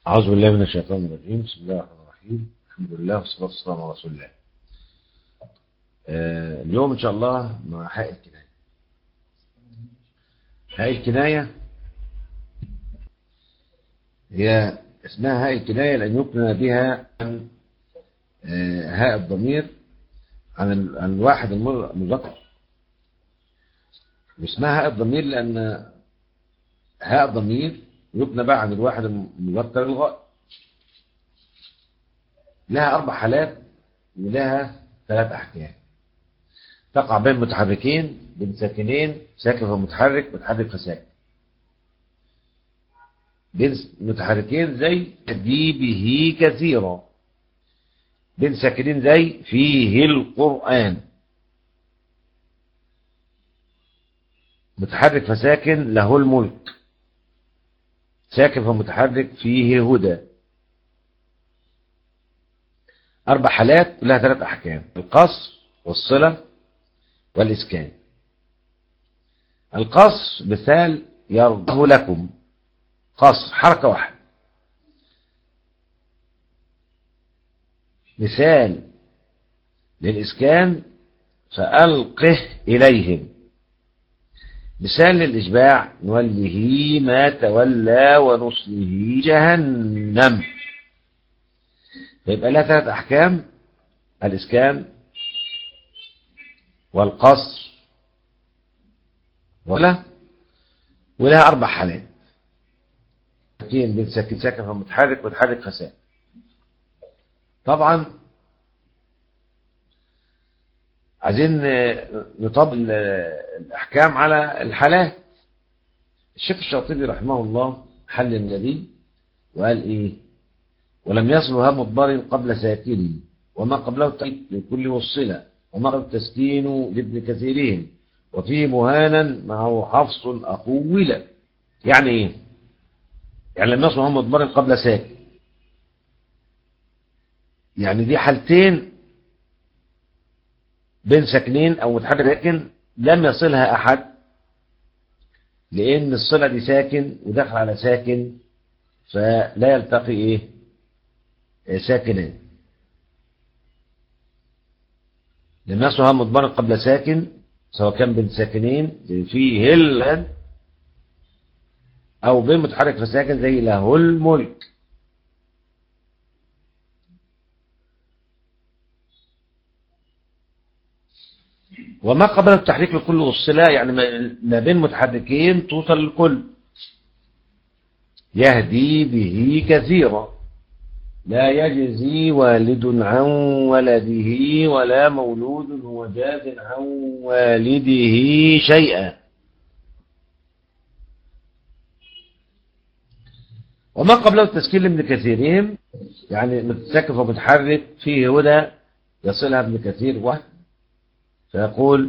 أعوذ بالله من الشيطان الرجيم بسم الله الرحمن الرحيم الحمد لله والصلاة والسلام على رسول الله آه اليوم إن شاء الله مع حق الكناية حق الكناية هي اسمها هاء الكناية لأن يكنى بها عن آه هاء الضمير عن الواحد المذكر واسمها هاء الضمير لأن هاء الضمير يبنى بقى عن الواحد المذكر الغائب لها أربع حالات ولها ثلاث أحكام تقع بين متحركين بين ساكنين ساكن ومتحرك متحرك فساكن بين متحركين زي دي به كثيرا بين ساكنين زي فيه القرآن متحرك فساكن له الملك ساكن فمتحرك فيه هدى أربع حالات لها ثلاث أحكام القصر والصلة والإسكان القصر مثال يرضه لكم قصر حركة واحدة مثال للإسكان فألقه إليهم مثال للإشباع نوله ما تولى ونصله جهنم فيبقى لها ثلاث أحكام الإسكان والقصر ولا ولها أربع حالات ساكن بين ساكن ساكن فمتحرك متحرك فساد طبعا عايزين نطبق الأحكام على الحالات الشيخ الشاطبي رحمه الله حل النبي وقال إيه ولم يصل هم الضر قبل ساكنه وما قبله التأكيد لكل وصلة وما قبل التسكين لابن كثيرهم وفيه مهانا معه حفص أقول يعني إيه يعني لم يصل هم الضر قبل ساكن يعني دي حالتين بين ساكنين او متحرك ساكن لم يصلها احد لان الصلة دي ساكن ودخل على ساكن فلا يلتقي ايه ساكنان لم يصل هم مضمر قبل ساكن سواء كان بين ساكنين فيه هل او بين متحرك فساكن زي له الملك وما قبل التحريك لكل والصلة يعني ما بين متحركين توصل للكل يهدي به كثيرا لا يجزي والد عن ولده ولا مولود هو جاز عن والده شيئا وما قبله التسكين لابن كثيرهم يعني متسكف ومتحرك فيه هدى يصلها ابن كثير وحد فيقول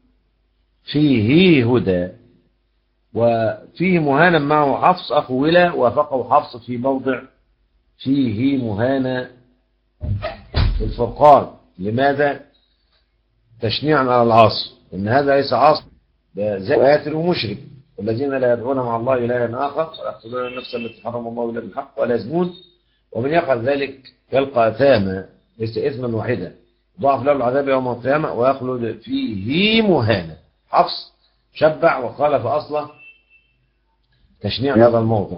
فيه هدى وفيه مهانا معه حفص أخو ولا وافقه حفص في موضع فيه مهانا الفرقان لماذا تشنيعا على العاصر إن هذا ليس عاصر ده زي قاتل ومشرك والذين لا يدعون مع الله إلها آخر ويقتلون النفس التي حرم الله إلا بالحق ولا يزنون ومن يفعل ذلك يلقى أثاما ليس إثما واحدا ضعف له العذاب يوم القيامة ويخلد فيه مهانا حفص شبع وقال في أصله تشنيع هذا الموضع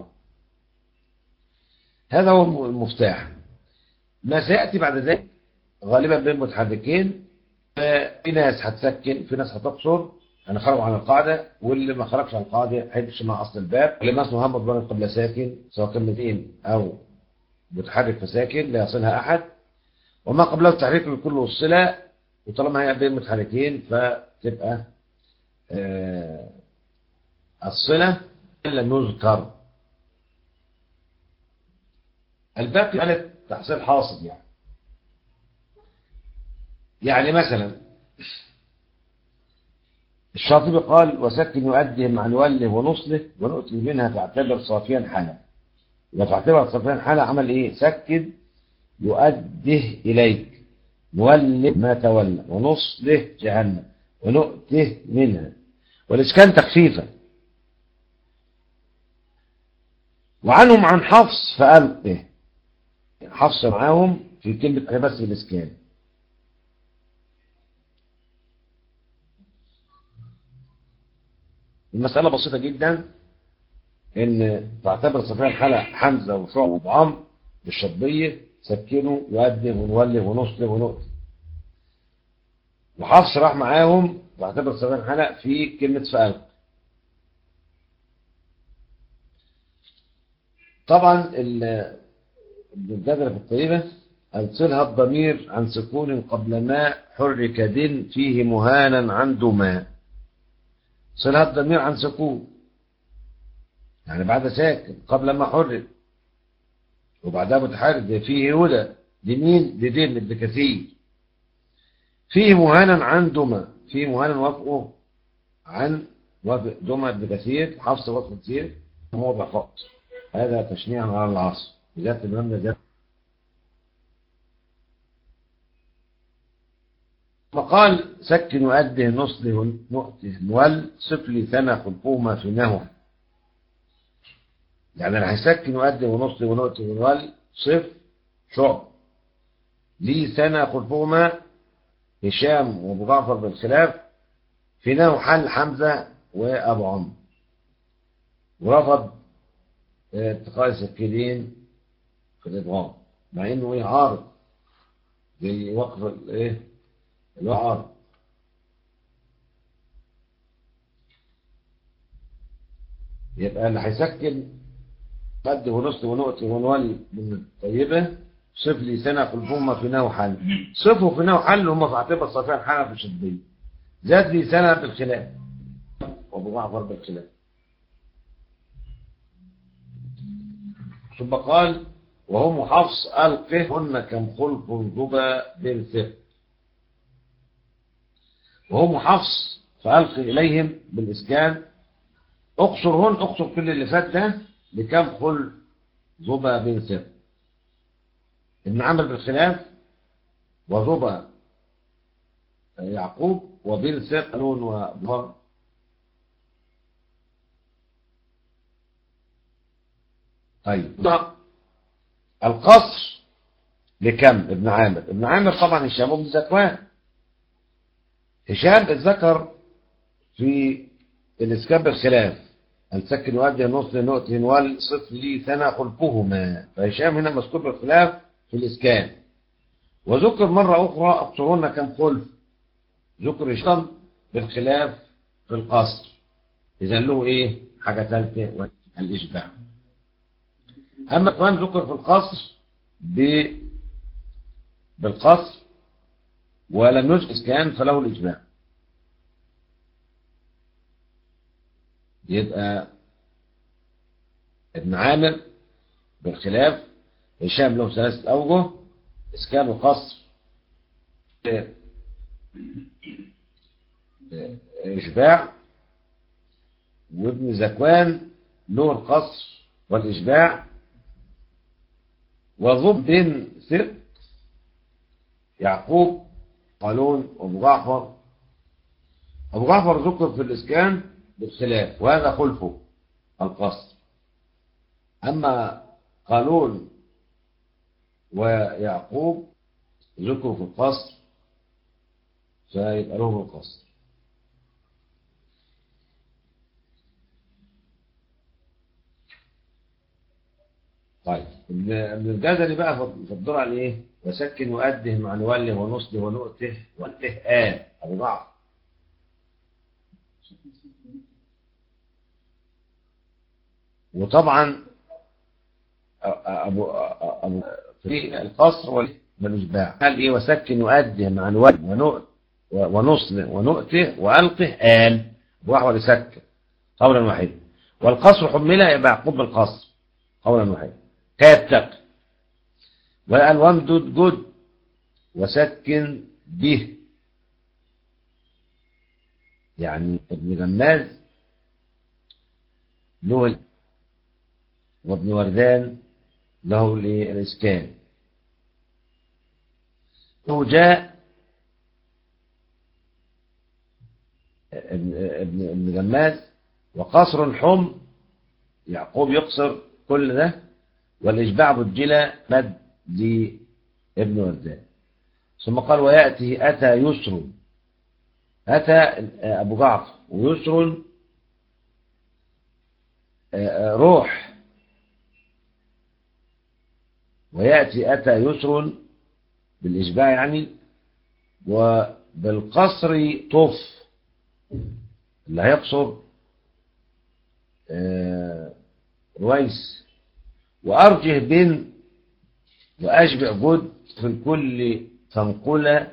هذا هو المفتاح ما سيأتي بعد ذلك غالبا بين متحركين في ناس هتسكن في ناس هتقصر يعني خرجوا عن القاعدة واللي ما خرجش عن القاعدة هيمشي مع أصل الباب اللي ما اسمه همض بين قبل ساكن سواء كان متين أو متحرك فساكن لا يصلها أحد وما قبله التحريك لكل والصلة وطالما هي بين متحركين فتبقى آه الصلة إلا نذكر الباقي قالت تحصيل حاصل يعني يعني مثلا الشاطبي قال وسكن يؤدي مع نوله ونصله ونؤتي منها تعتبر صافيا حالا إذا تعتبر صافيا حالا عمل إيه سكن يؤده إليك نوله ما تولى ونصله جهنم ونؤته منها والإسكان تخفيفا وعنهم عن حفص فقال ايه حفص معاهم في كلمة بس الإسكان المسألة بسيطة جدا ان تعتبر صفية الحلق حمزة وشعب وعمر بالشطبية سكنوا يؤدب ونولي ونصلب ونؤتي وحفص راح معاهم تعتبر صفية الحلق في كلمة فألق طبعا الجدل في الطيبة أنصلها الضمير عن سكون قبل ما حرك دن فيه مهانا عن دما صلها الضمير عن سكون يعني بعد ساكن قبل ما حرك وبعدها متحرك فيه هدى لمين لدين ابن كثير فيه مهانا عن دما فيه مهانا وفقه عن وفق دما ابن كثير حفص وفق كثير موضع فقط هذا تشنيع على العصر بذات الإمام ذات فقال سكن وأده نصله نؤته نول سفلي ثنا خلقهما في نهو يعني اللي هيسكن وأده ونصله ونؤته ونول صف شعب لي ثنا خلقهما هشام وابو جعفر بالخلاف في نهو حل حمزة وأبو عمرو ورفض اتقاء السكينين في الإدغام مع إنه إيه عارض زي وقف الإيه الوعر يبقى اللي هيسكن مد ونص ونقطة ونولي من الطيبة صف لي سنة في الفمة في ناو حل صفوا في ناو حل هم في اعتبار صفيان حنف الشدية زاد لي سنة بالخلاف وابو جعفر بالخلاف ثم قال وهم حفص ألقهن كم خلق ضبا بالثق وهم حفص فألقي إليهم بالإسكان اقصرهن اقصر كل اللي فات ده لكم خل ضبا بن ثق ابن عمرو بالخلاف وضبا يعقوب وبن ثق نون وضر طيب القصر لكم ابن عامر ابن عامر طبعا هشام بن زكوان هشام اتذكر في الاسكان بالخلاف السكن يؤدي النص لنقطة والصفر لي ثنا خلفهما فهشام هنا مذكور بالخلاف في الاسكان وذكر مرة أخرى أقصرون كم خلف ذكر هشام بالخلاف في القصر إذا له إيه حاجة ثالثة الإشباع أما كمان ذكر في القصر ب... بالقصر ولم يذكر إسكان فله الإجماع يبقى ابن عامر بالخلاف هشام له ثلاثة أوجه إسكان وقصر إشباع وابن زكوان له القصر والإشباع وضب بن ثق يعقوب قالون أبو جعفر أبو جعفر ذكر في الإسكان بالخلاف وهذا خلفه القصر أما قالون ويعقوب ذكروا في القصر فيبقى لهم القصر طيب ابن الجزري بقى في الدور على ايه وسكن وأده مع نوله ونصله ونؤته وانته آل أبو جعفر وطبعا أبو, أبو في القصر والإشباع قال إيه وسكن وأده مع نوله ونصله ونؤته وألقه آل وهو يسكن قولا واحدا والقصر حملها يبقى يعقوب بالقصر قولا واحدا كيتقي وقال وامدد جد وسكن به يعني ابن غماز له وابن وردان له الإسكان هو جاء ابن ابن غماز وقصر حم يعقوب يقصر كل ده والإشباع بجلة مد لابن وردان ثم قال ويأتي أتى يسر أتى أبو جعفر ويسر روح ويأتي أتى يسر بالإشباع يعني وبالقصر طف اللي هيقصر رويس وأرجه بن وأشبع جد في الكل تنقل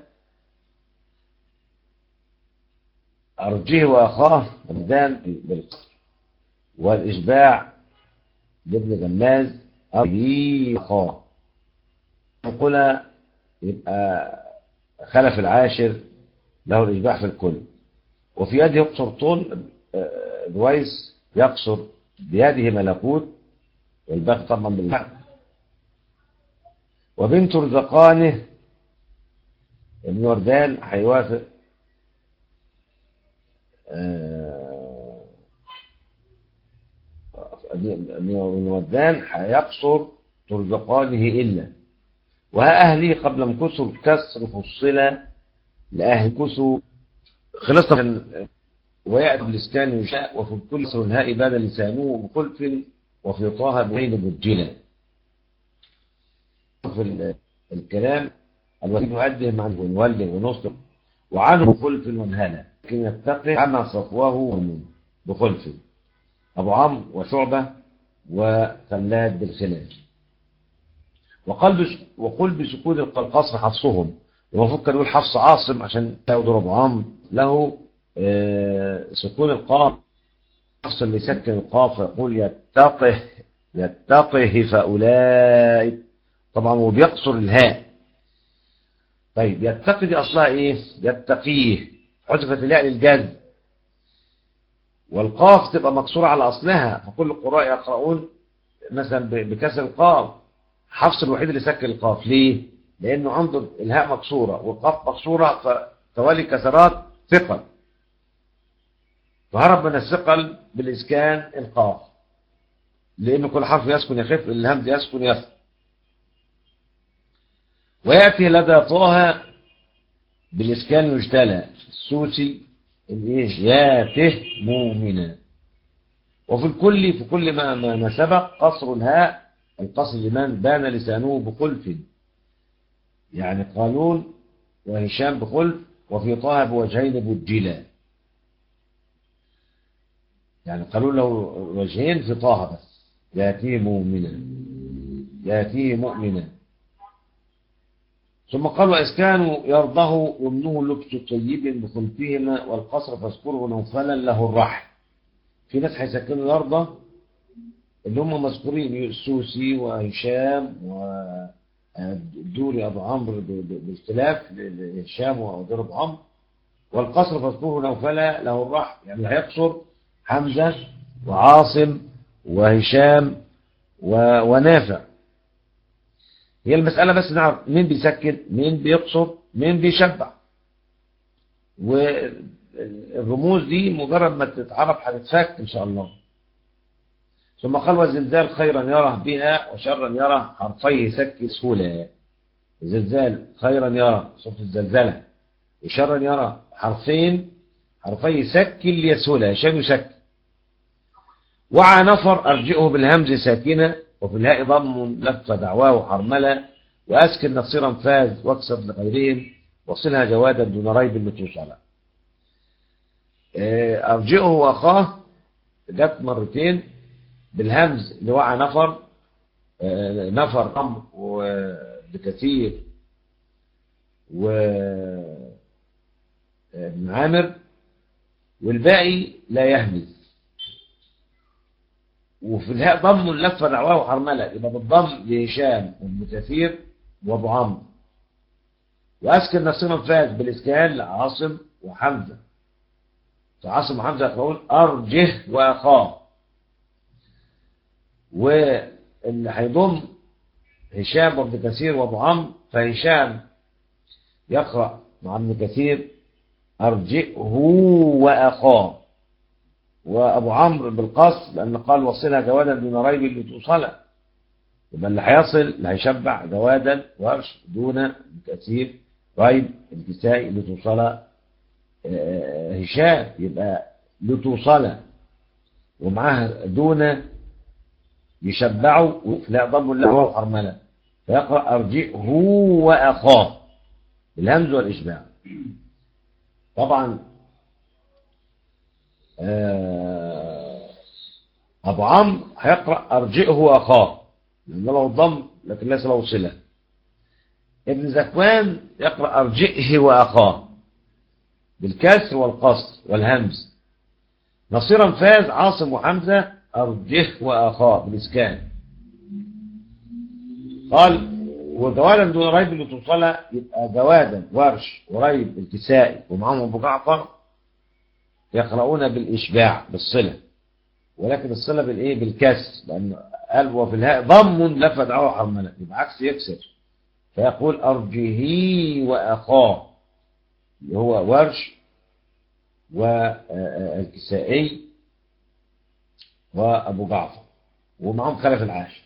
أرجه وأخاه همدان بالقصر والإشباع لابن جماز أرجه وأخاه تنقل يبقى خلف العاشر له الإشباع في الكل وفي يده يقصر طول رويس يقصر بيده ملكوت والباقي طبعا بالحق وبنت رزقانه ابن وردان هيوافق ابن وردان هيقصر ترزقانه إلا وها أهلي قبل مكسر الكسر فصل لأهل كسر خلصنا ويأتي بالإسكان يشاء وفي كل سر الهاء بان لسانه بخلف وفي طه بين بجلة في الكلام الوكيل يؤدي مع ونولد ونصر وعنه بخلف ونهلة لكن يتقي عما صفوه بخلف أبو عمرو وشعبة وخلاد بالخلاف وقلب وقل بسكون القصر حفصهم المفروض كان يقول حفص عاصم عشان يضرب أبو عمرو له سكون القاف حفص اللي يسكن القاف يقول يتقه يتقه فأولئك طبعا هو بيقصر الهاء طيب يتقي دي أصلها إيه يتقيه حذفت الياء للجزم والقاف تبقى مكسورة على أصلها فكل القراء يقرؤون مثلا بكسر القاف حفص الوحيد اللي سكن القاف ليه لأنه عنده الهاء مكسورة والقاف مكسورة فتوالي كسرات ثقل فهرب من الثقل بالإسكان القاف لأن كل حرف يسكن يخف الهمز يسكن يخف ويأتي لدى طه بالإسكان يجتلى السوسي الايه ياته مؤمنا وفي الكل في كل ما, ما, ما سبق قصر الهاء القصر لمن بان لسانه بخلف يعني قانون وهشام بخلف وفي طه بوجهين بجلا يعني قالوا له وجهين في طه بس ياتيه مؤمنا ياتيه مؤمنا ثم قال وإسكان يرضه وابنه لبس طيب بخلفهما والقصر فاذكره نوفلا له الرحم في ناس هيسكنوا يرضى اللي هم مذكورين السوسي وهشام والدوري أبو عمرو باختلاف هشام وأبو عمرو والقصر فاذكره نوفلا له الرحم يعني هيقصر حمزة وعاصم وهشام ونافع هي المسألة بس نعرف مين بيسكن مين بيقصر مين بيشبع والرموز دي مجرد ما تتعرف هتتفك إن شاء الله ثم قال والزلزال خيرا يره بها وشرا يره حرفيه سك سهولة الزلزال خيرا يره صوت الزلزلة وشرا يره حرفين حرفي سك ليسهلها شان يسك وعى نفر أرجئه بالهمز ساكنة وفي الهاء ضم لف دعواه حرملة وأسكن نصيرا فاز واكسر لغيرهم وصلها جوادا دون ريب متوصلة أرجئه وأخاه جت مرتين بالهمز اللي وعى نفر نفر ضم وبكثير و ابن عامر والباقي لا يهمز وفي الهاء ضم اللفة دعواه وحرملة يبقى بالضم لهشام وابن كثير وابو عمرو واسكن نصيرا فاز بالاسكان لعاصم وحمزة فعاصم وحمزة يقول ارجه واخاه واللي هيضم هشام وابن كثير وابو عمرو فهشام يقرأ مع ابن كثير أرجئه وأخاه وأبو عمرو بالقصر لأن قال وصلها جوادا دون ريب لتوصلها يبقى اللي هيصل اللي هيشبع جوادا ورش دون تأثير ريب الكسائي لتوصلها هشام يبقى لتوصلها ومعاها دون يشبعوا لا ضم له هو الحرملة فيقرأ أرجئه وأخاه بالهمز والإشباع طبعا أبو عمرو هيقرأ أرجئه وأخاه لأن له الضم لكن ليس له صلة ابن زكوان يقرأ أرجئه وأخاه بالكسر والقصر والهمز نصيرا فاز عاصم وحمزة أرجه وأخاه بالإسكان قال وجوادا دون ريب اللي توصلها يبقى جوادا ورش وريب الكسائي ومعهم أبو جعفر يقرؤون بالإشباع بالصلة ولكن الصلة بالإيه بالكسر لأن قال وفي الهاء ضم لفت دعوة حرملة يبقى عكس يكسر فيقول أرجه وأخاه اللي هو ورش والكسائي وأبو جعفر ومعهم خلف العاشر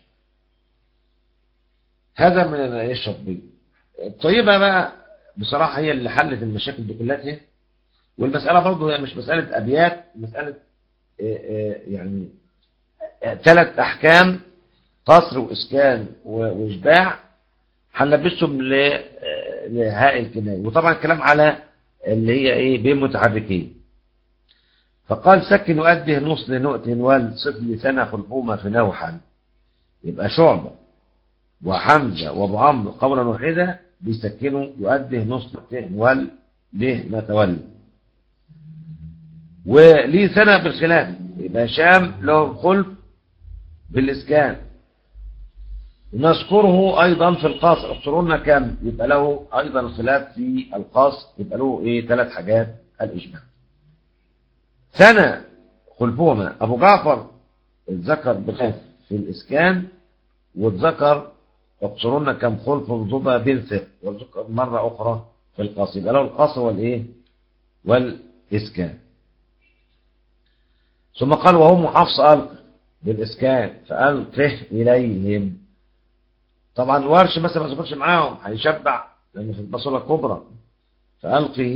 هذا من الشطبية الطيبة بقى بصراحة هي اللي حلت المشاكل دي كلها والمسألة برضه هي مش مسألة أبيات مسألة يعني ثلاث أحكام قصر وإسكان وإشباع هنلبسهم لهاء الكناية وطبعا الكلام على اللي هي ايه بين متحركين فقال سكن يؤديه نص لنؤت والصفل سنة خلفهما في نوحا يبقى شعبة وحمزة وابو عمرو قولا واحدة بيسكنوا يؤديه نص وال له ما تولى وليه سنة بالخلاف يبقى شام له خلف بالإسكان نذكره أيضا في القصر اقصرنا كم يبقى له أيضا الخلاف في القصر يبقى له إيه ثلاث حاجات الإجماع سنة خلفهما أبو جعفر اتذكر بخلاف في الإسكان واتذكر اقصرنا كم خلف ضبا بنثق وذكر مرة أخرى في القصر يبقى له القصر والإيه والإسكان ثم قال وهم حفص ألق بالإسكان فألقه إليهم طبعا ورش مثلا ما ذكرش معاهم هيشبع لأن في البصرة الكبرى فألقه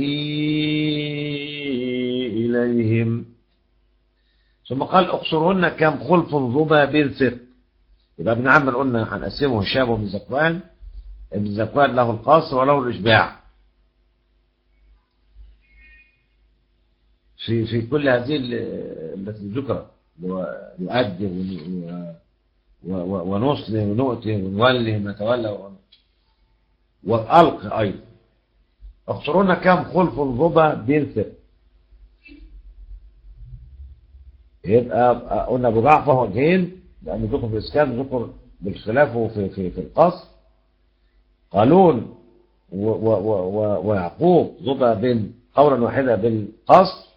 إليهم ثم قال اقصرهن كم خلف ضبا بنثق يبقى ابن عمر قلنا هنقسمه هشام وابن زكوان ابن زكوان له القصر وله الإشباع في في كل هذه التي ذكرت يؤدي ونصلي ونؤتي ونولي ما تولى والألق أيضا اخسرونا كم خلف الضبا بينثق يبقى قلنا ابو جعفر وجهين لأن ذكر في الإسكان ذكر بالخلاف في, في, في القصر قالون ويعقوب ضبا بين قولا واحدة بالقصر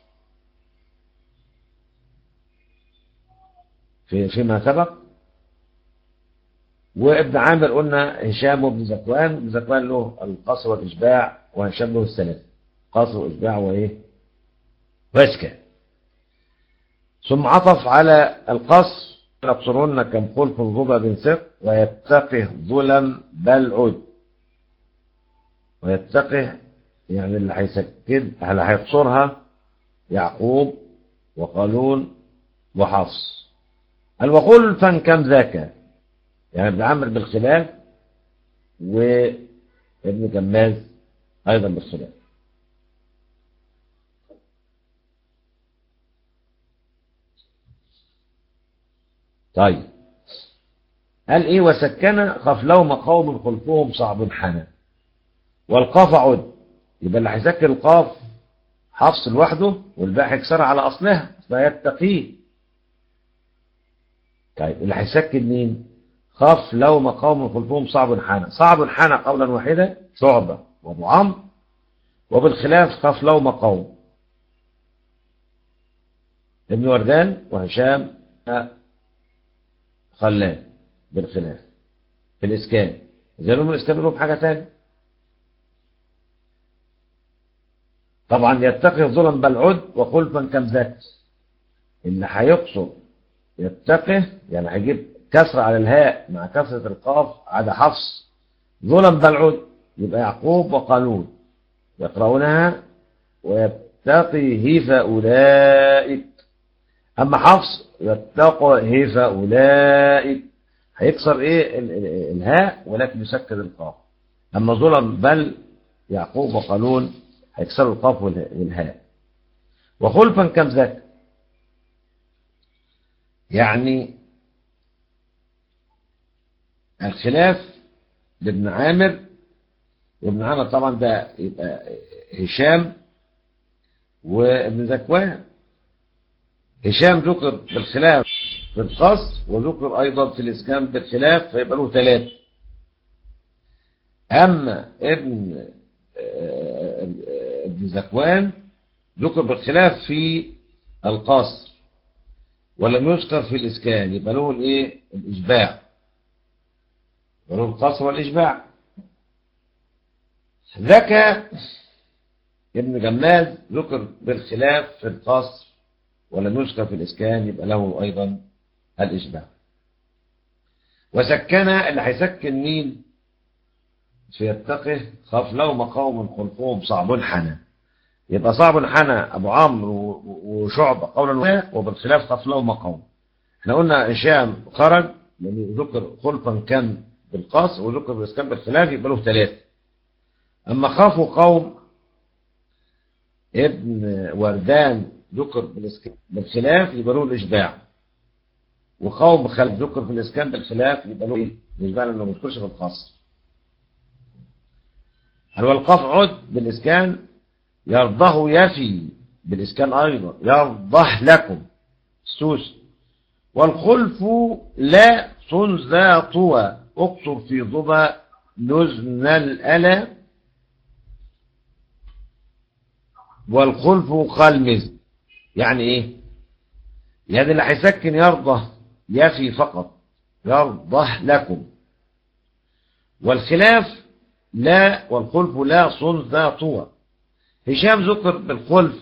في فيما سبق وابن عامر قلنا هشام وابن زكوان ابن زكوان له القصر والإشباع وهشام له الثلاثة قصر وإشباع وإيه وإسكان ثم عطف على القصر يبصرون كم خلف ضبا بن ثق ويتقه ظلم بل عد ويتقه يعني اللي هيسكن اللي هيقصرها يعقوب وقالون وحفص قال وقل فان كم ذاك يعني ابن عمرو بالخلاف وابن جماز ايضا بالخلاف طيب قال ايه وسكن خفلهم قوم خلفهم صعب حنا والقاف عد يبقى اللي هيسكن القاف حفص لوحده والباقي هيكسرها على اصلها فيتقيه طيب اللي هيسكن مين خاف لو مقام خلفهم صعب حانا صعب حانا قولا واحدا شعبة وابو عمرو وبالخلاف خاف لو مقام ابن وردان وهشام خلان بالخلاف في الإسكان زي لهم الإسكان لهم حاجة تانية طبعا يتقي ظلم بل عد وخلفا كم ذات اللي هيقصر يتقه يعني هيجيب كسر على الهاء مع كسرة القاف عدا حفص ظلم بلعود يبقى يعقوب وقانون يقرؤونها ويتقيه فأولئك أما حفص يتقه فأولئك هيكسر إيه الهاء ولكن يسكر القاف أما ظلم بل يعقوب وقانون هيكسروا القاف والهاء وخلفا كم ذاك يعني الخلاف لابن عامر وابن عامر طبعا ده يبقى هشام وابن ذكوان هشام ذكر بالخلاف في القصر وذكر أيضا في الإسكان بالخلاف فيبقى له ثلاثة أما ابن ابن ذكوان ذكر بالخلاف في القصر ولم يذكر في الإسكان يبقى له الإيه الإشباع له القصر والإشباع ذكى ابن جمال ذكر بالخلاف في القصر ولم يذكر في الإسكان يبقى له أيضا الإشباع وسكن اللي هيسكن مين فيتقه خاف لو مقاوم خلفهم صعب حنى يبقى صعب حنى أبو عمرو وشعبة قولا وبالخلاف خاف له مقاوم احنا قلنا هشام خرج لأن ذكر خلفا كان بالقاص وذكر بالإسكان بالخلاف يبقى له ثلاثة أما خافوا قوم ابن وردان ذكر بالخلاف يبقى له الإشباع وقوم خلف ذكر في الإسكان بالخلاف يبقى له إيه؟ الإشباع لأنه ما بيذكرش في الخاص هل والقاف عد بالإسكان يرضه يفي بالإسكان أيضا يرضه لكم السوس والخلف لا صن ذا طوى اقصر في ضبا نزن الألا والخلف خلمز يعني ايه يعني اللي هيسكن يرضى يفي فقط يرضى لكم والخلاف لا والخلف لا صن ذا طوى هشام ذكر بالخلف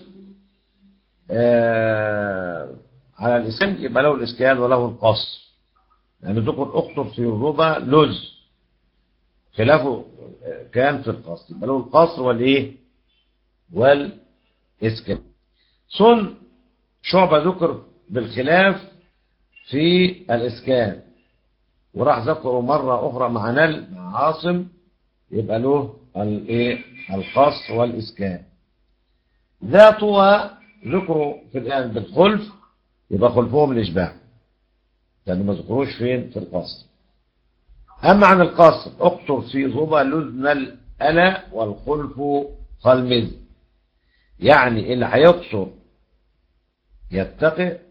آه على الإسكان يبقى له الإسكان وله القصر يعني ذكر أخطر في الربا لز خلافه كان في القصر يبقى له القصر والإيه والإسكان صن شعبة ذكر بالخلاف في الإسكان وراح ذكره مرة أخرى مع نل مع عاصم يبقى له الايه القص والإسكان ذاته ذكره في الآن بالخلف يبقى خلفهم الإشباع لأنه ما ذكروش فين في القصر أما عن القصر اقصر في ظبا لذن الألا والخلف خلمز يعني اللي هيقصر يتقي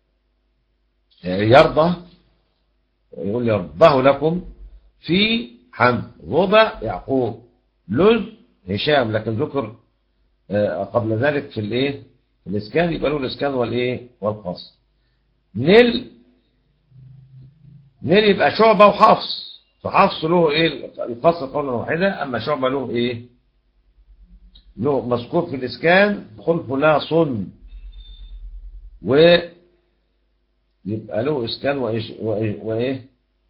يرضى يقول يرضاه لكم في حمد ظبا يعقوب لذ هشام لكن ذكر قبل ذلك في الايه في الاسكان يبقى له الاسكان والايه والقصر نل نل يبقى شعبة وحفص فحفص له ايه القصر قولا واحدة اما شعبة له ايه له مذكور في الاسكان خلف لا صن و يبقى له اسكان وايش وايه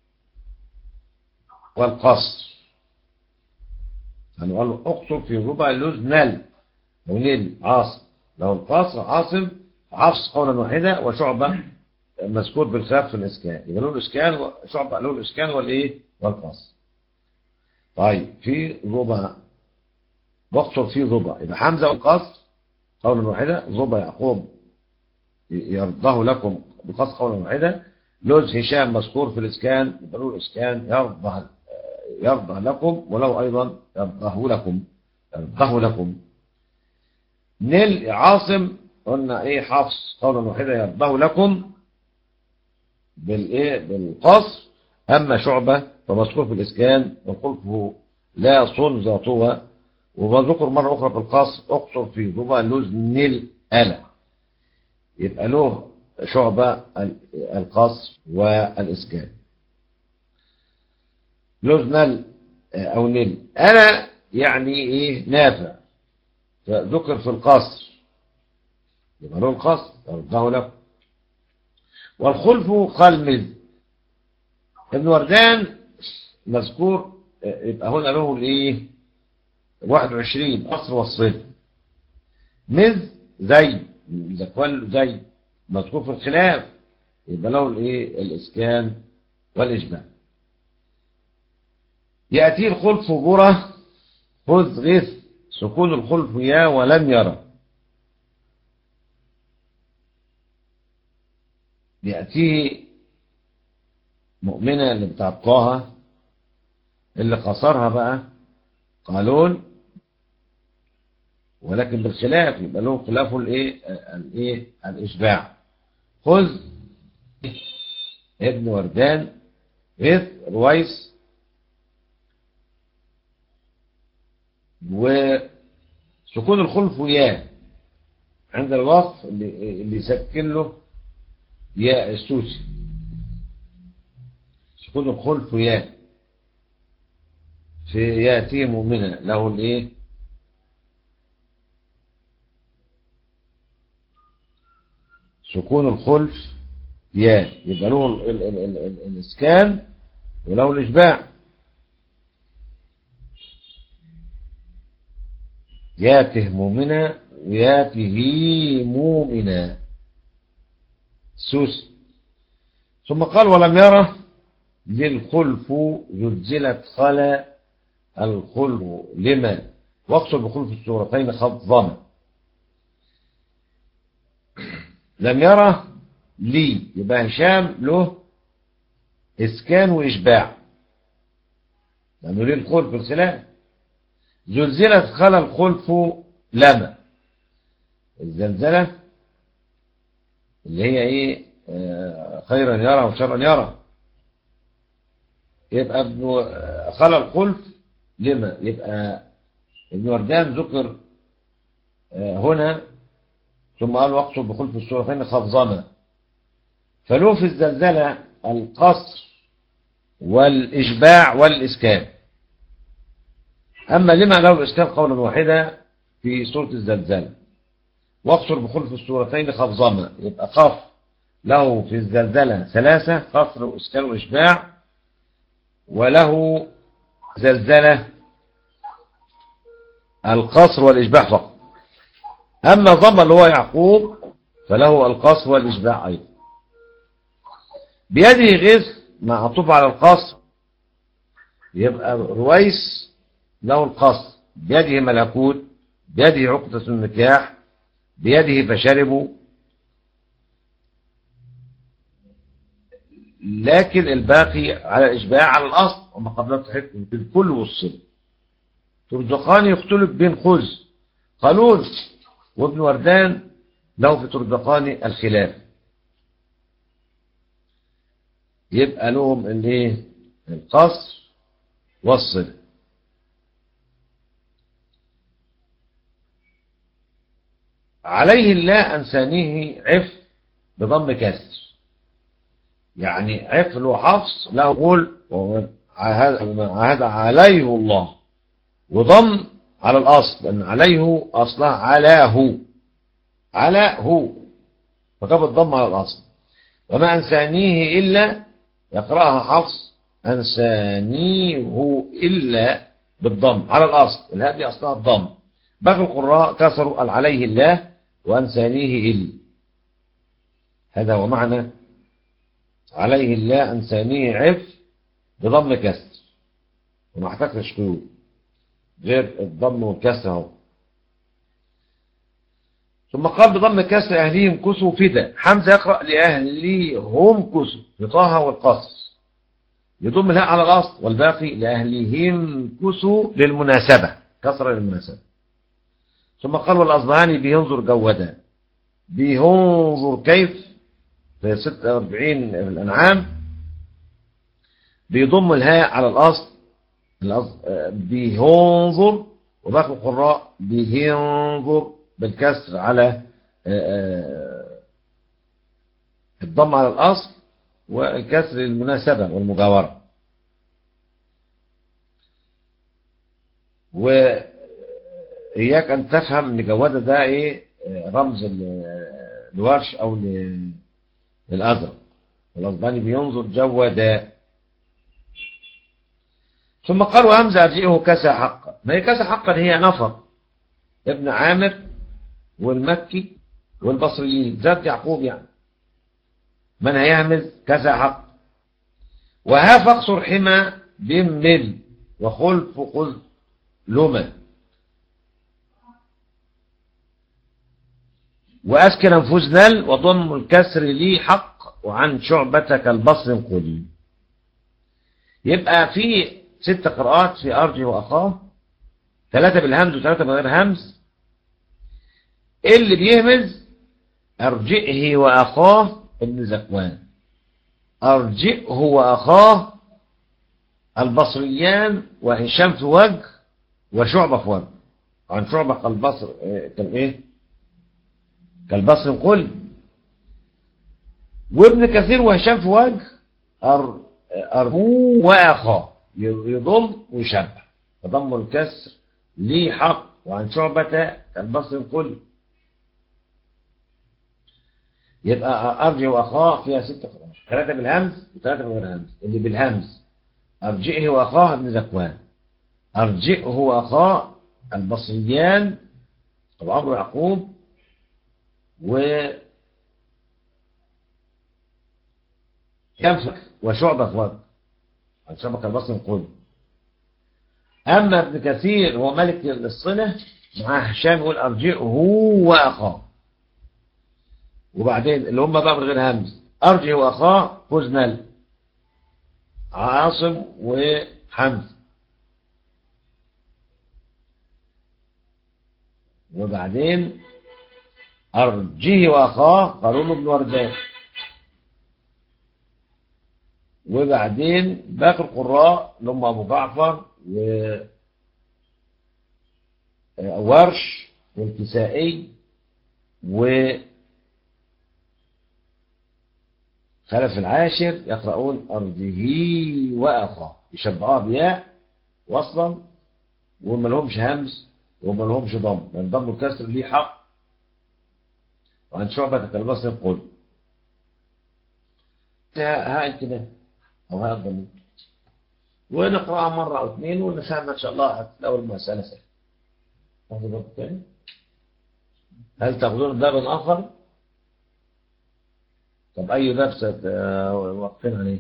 والقصر يعني قال له اقصر في ربع اللوز نل ونيل عاصم لو القصر عاصم حفص قولا واحدة وشعبة مذكور بالخلاف في الاسكان يبقى له الاسكان وشعبة له الاسكان والايه والقصر طيب في ربع واقصر في ربع يبقى حمزة والقصر قولا واحدة ربع يعقوب يرضاه لكم بقص قولا واحدة لوز هشام مذكور في الاسكان يبقى له الاسكان يرضى يرضى لكم ولو ايضا يرضاه لكم يرضاه لكم نيل عاصم قلنا ايه حفص قولا واحدا يرضاه لكم بالايه بالقصر اما شعبة فمذكور في الاسكان وقلته لا صن ذاتها وذكر مرة اخرى في القصر اقصر في ضبا لوز نيل الا يبقى له شعبة القصر والإسكان لوز نل أو نل أنا يعني إيه نافع فذكر في القصر يبقى له القصر يرضاه لكم والخلف قلمز ابن وردان مذكور يبقى هنا له الايه 21 اصل والصفر مز زي زكوان زي مذكور في الخلاف يبقى له الايه الاسكان والاجماع ياتي الخلف بره خذ غث سكون الخلف يا ولم يرى يأتيه مؤمنة اللي بتاع طه اللي قصرها بقى قالون ولكن بالخلاف يبقى له خلافه الايه الايه الاشباع خذ ابن وردان غث رويس وسكون الخلف يا عند الوصف اللي, اللي يسكن له يا السوسي سكون الخلف يا في ياتي مؤمنة له الايه سكون الخلف يا يبقى له ال ال ال ال ال الاسكان وله الاشباع ياته مؤمنة وياته مؤمنة سوس ثم قال ولم يره للخلف زلزلت خلا الخلف لما واقصد بخلف السورتين خضما لم يره لي يبقى هشام له اسكان واشباع لانه ليه الخلف الخلاف زلزلت خلا الخلف لما الزلزله اللي هي ايه آه خيرا يرى وشرا يرى يبقى ابن خلا الخلف لما يبقى ابن وردان ذكر آه هنا ثم قال واقصد بخلف السورتين خفضما فله في الزلزلة القصر والإشباع والإسكان أما لما له الإسكان قولا واحدا في سورة الزلزلة واقصر بخلف السورتين خفضما يبقى قاف له في الزلزلة ثلاثة قصر وإسكان وإشباع وله زلزلة القصر والإشباع فقط أما ضم اللي هو يعقوب فله القصر والإشباع أيضا بيده غيث معطوف على القصر يبقى رويس له القصر بيده ملكوت بيده عقدة النكاح بيده فشربوا لكن الباقي على الإشباع على الأصل وما قبل تحكم بالكل والصل ترزقان يختلف بين خز قالون وابن وردان له في ترزقان الخلاف يبقى لهم الايه القصر والصل عليه الله أنسانيه عف بضم كسر يعني عف له حفص له قول عهد عليه الله وضم على الأصل لأن عليه أصلها علاه على هو فكيف الضم على الأصل وما أنسانيه إلا يقرأها حفص أنسانيه إلا بالضم على الأصل الهدي أصلها الضم باقي القراء كسروا عليه الله وأنسانيه إلا هذا هو معنى عليه الله أنسانيه عف بضم كسر وما احتاجش قيود غير الضم والكسر اهو ثم قال بضم كسر أهليهم كسوا فدا حمزة يقرأ لأهليهم كسوا بطاها والقصر يضم الهاء على الأصل والباقي لأهليهم كسوا للمناسبة كسر للمناسبة ثم قال والأصبهاني بينظر جودا بينظر كيف في 46 في الأنعام بيضم الهاء على الأصل بينظر وباقي القراء بينظر بالكسر على الضم على الأصل والكسر المناسبة والمجاورة وإياك أن تفهم أن جوادة ده إيه رمز الورش أو للأزرق والأصبهاني بينظر جودا ثم قال وهمزة أرجئه كسى حقا ما هي كسى حقا هي نفر ابن عامر والمكي والبصريين ذات يعقوب يعني من هيهمز كسى حق وها فاقصر حمى بمل وخلف قذ لما وأسكن أنفوس نل وضم الكسر لي حق وعن شعبتك البصر قل يبقى في ست قراءات في أرجي وأخاه ثلاثة بالهمز وثلاثة بغير همز اللي بيهمز أرجئه وأخاه ابن زكوان أرجئه وأخاه البصريان وهشام في وجه وشعبة في وجه عن شعبة كالبصر كان ايه كالبصر قل وابن كثير وهشام في وجه أر أرجوه وأخاه يضم ويشبه فضم الكسر لي حق وعن شعبة كالبصر قل يبقى أرجع وأخاه فيها ست قراءات ثلاثة بالهمز وثلاثة بغير همز اللي بالهمز أرجئه وأخاه ابن زكوان أرجئه وأخاه البصريان أبو عمرو يعقوب و ينفك وشعبة في وجه عن شعبة كالبصري قل أما ابن كثير هو ملك الصلة مع هشام يقول أرجئه وأخاه وبعدين اللي هم بقى من غير همز أرجع وأخاه فزنل عاصم وحمز وبعدين أرجيه وأخاه قارون بن وردان وبعدين باقي القراء اللي هم أبو جعفر و ورش والكسائي و خلف العاشر يقرؤون أرضه وأخاه يشبعوها بياء وصلا وما لهمش همز وما لهمش ضم لأن ضم الكسر ليه حق وعن شعبة كالبصر قل ها انتباه أو ها الضمير ونقرأها مرة أو اثنين ونفهم إن شاء الله هتلاقوا المسألة سهلة تاخذوا باب تاني هل تاخذون بابا آخر؟ طب أي درس واقفين عليه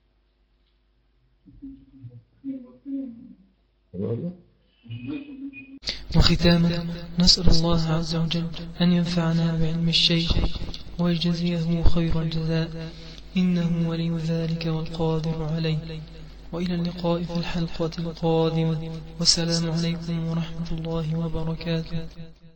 وختاما نسأل الله عز وجل أن ينفعنا بعلم الشيخ ويجزيه خير الجزاء إنه ولي ذلك والقادر عليه وإلى اللقاء في الحلقة القادمة والسلام عليكم ورحمة الله وبركاته